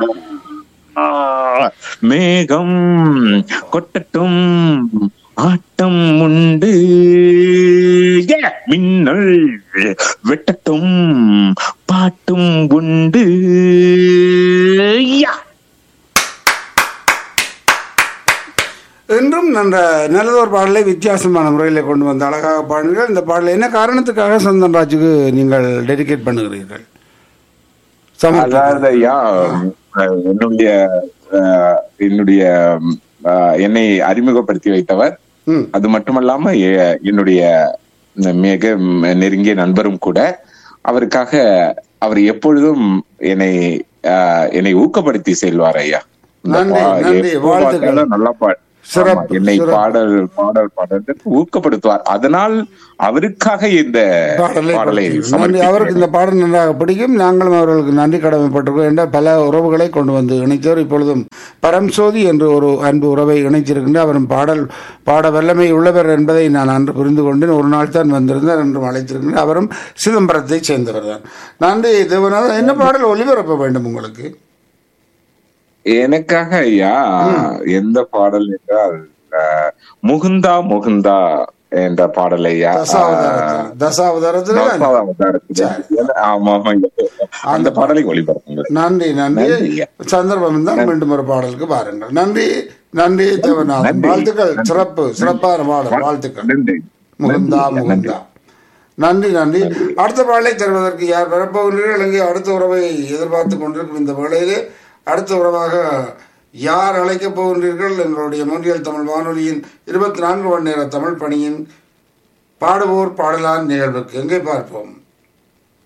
மேகம் கொட்டட்டும் ஆட்டம் உண்டு Yeah! மின்னல் வெட்டட்டும் பாட்டும் உண்டு Yeah! என்றும் நன்ற நல்லதொரு பாடலை வித்தியாசமான முறையில் கொண்டு வந்த அழகாக பாடுங்கள் இந்த பாடலை என்ன காரணத்துக்காக சந்தன் ராஜுக்கு நீங்கள் டெடிகேட் பண்ணுகிறீர்கள் சமர்ப்பிக்கிறீர்கள். அதாவது ஐயா அஹ், என்னுடைய அஹ், என்னுடைய அஹ், என்னை அறிமுகப்படுத்தி வைத்தவர் ம் அது மட்டுமல்லாம எ- என்னுடைய மிக நெருங்கிய நண்பரும் கூட அவருக்காக அவர் எப்பொழுதும் என்னை ஆஹ், என்னை ஊக்கப்படுத்தி செல்வார் ஐயா இந்த நன்றி, பா- நன்றி, எப்போ வாழ்த்துக்கள். பார்த்தாலும் நல்லா பாடு சிறப்பு, ஆமா, என்னை சிறப்பு. பாடல் பாடல் பாடலுக்கு ஊக்கப்படுத்துவார் அதனால் அவருக்காக இந்த பாடலை பாடலை கொடுத்தீர்கள். நன்றி சமர்ப்பிக்கிறேன். அவருக்கு இந்த பாடல் நன்றாக பிடிக்கும் நாங்களும் அவர்களுக்கு நன்றி கடமைப்பட்டிருக்கோம் என்ற பல உறவுகளை கொண்டு வந்து இணைத்தவர் இப்பொழுதும் பரம்சோதி என்று ஒரு அன்பு உறவை இணைத்திருக்கின்ற அவரும் பாடல் பாட வல்லமை உள்ளவர் என்பதை நான் அன்று புரிந்து கொண்டேன் ஒரு நாள் தான் வந்திருந்தார் என்றும் அழைத்திருக்கின்றேன் அவரும் சிதம்பரத்தை சேர்ந்தவர் தான் நன்றி தேவநாதன் என்ன பாடல் ஒளிபரப்ப வேண்டும் உங்களுக்கு எனக்காக ஐயா எந்த பாடல் என்றால் ஆஹ், முகுந்தா முகுந்தா என்ற பாடல் ஐயா தசாவதாரத்தில் தசாவதாரத்தில் தசாவதாரத்தில். ஆமா ஆமா ஐயா. அந்த பாடலை ஒளிபரப்புங்க நன்றி நன்றி நன்றி ஐயா. சந்தர்ப்பம் இருந்தால் மீண்டும் ஒரு பாடலுக்கு பாருங்கள் நன்றி நன்றி தேவநாதன் நன்றி. வாழ்த்துக்கள் சிறப்பு சிறப்பான பாடல் வாழ்த்துக்கள் நன்றி முகுந்தா நன்றி. முகுந்தா நன்றி நன்றி அடுத்த பாடலை தருவதற்கு யார் வரப்போகின்றீர்கள் இங்கே அடுத்த உறவை எதிர்பார்த்து கொண்டிருக்கும் இந்த வேளையிலே அடுத்த உறவாக யார் அழைக்கப் போகின்றீர்கள் எங்களுடைய மூன்றியல் தமிழ் வானொலியின் இருபத்தி நான்கு மணி நேர தமிழ் பணியின் பாடுவோர் பாடலான் நிகழ்வுக்கு எங்கே பார்ப்போம்